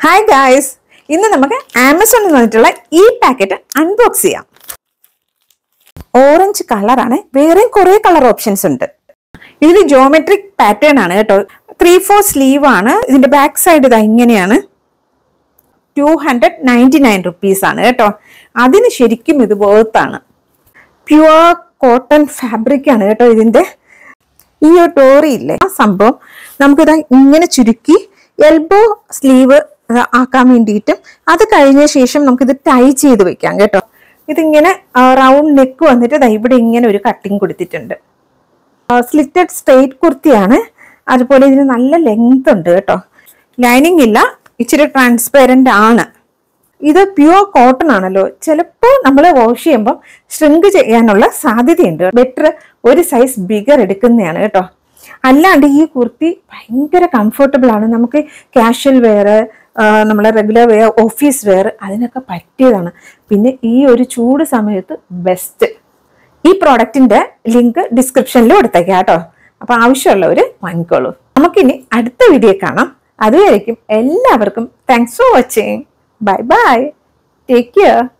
hi guys ഇന്ന് നമുക്ക് ആമസോണിൽ വന്നിട്ടുള്ള ഈ പാക്കറ്റ് അൺബോക്സ് ചെയ്യാം ഓറഞ്ച് കളറാണ് വേറെയും കുറെ കളർ ഓപ്ഷൻസ് ഉണ്ട് ഇത് ജോമെട്രിക് പാറ്റേൺ ആണ് കേട്ടോ ത്രീ ഫോർ സ്ലീവ് ആണ് ഇതിന്റെ ബാക്ക് സൈഡ് ഇതാ ഇങ്ങനെയാണ് two hundred ninety nine rupees ആണ് കേട്ടോ അതിന് ശരിക്കും ഇത് വേർത്താണ് പ്യുവർ കോട്ടൺ ഫാബ്രിക് ആണ് കേട്ടോ ഇതിന്റെ ഈ ഒരു ടോറി ഇല്ലേ ആ സംഭവം നമുക്കിത് ഇങ്ങനെ ചുരുക്കി എൽബോ സ്ലീവ് ആക്കാൻ വേണ്ടിയിട്ടും അത് കഴിഞ്ഞ ശേഷം നമുക്കിത് ടൈ ചെയ്ത് വെക്കാം കേട്ടോ ഇതിങ്ങനെ റൗണ്ട് നെക്ക് വന്നിട്ട് ദാ ഇവിടെ ഇങ്ങനെ ഒരു കട്ടിങ് കൊടുത്തിട്ടുണ്ട് സ്ലിറ്റഡ് സ്ട്രെയിറ്റ് കുർത്തിയാണ് അതുപോലെ ഇതിന് നല്ല ലെങ്ത് ഉണ്ട് കേട്ടോ ലൈനിങ് ഇല്ല ഇച്ചിരി ട്രാൻസ്പെറന്റ് ആണ് ഇത് പ്യുവർ കോട്ടൺ ആണല്ലോ ചിലപ്പോൾ നമ്മൾ വാഷ് ചെയ്യുമ്പോൾ ഷ്രിങ്ക് ചെയ്യാനുള്ള സാധ്യതയുണ്ട് ബെറ്റർ ഒരു സൈസ് ബിഗർ എടുക്കുന്നതാണ് കേട്ടോ അല്ലാണ്ട് ഈ കുർത്തി ഭയങ്കര കംഫർട്ടബിൾ ആണ് നമുക്ക് കാഷ്വൽ വെയർ നമ്മളെ റെഗുലർ വെയർ ഓഫീസ് വെയർ അതിനൊക്കെ പറ്റിയതാണ് പിന്നെ ഈ ഒരു ചൂട് സമയത്ത് ബെസ്റ്റ് ഈ പ്രോഡക്റ്റിന്റെ ലിങ്ക് ഡിസ്ക്രിപ്ഷനിൽ കൊടുത്തേക്കാം കേട്ടോ അപ്പൊ ആവശ്യമുള്ളവർ വാങ്ങിക്കോളൂ നമുക്കിനി അടുത്ത വീഡിയോ കാണാം അതുവരേക്കും എല്ലാവർക്കും thanks for watching bye bye take care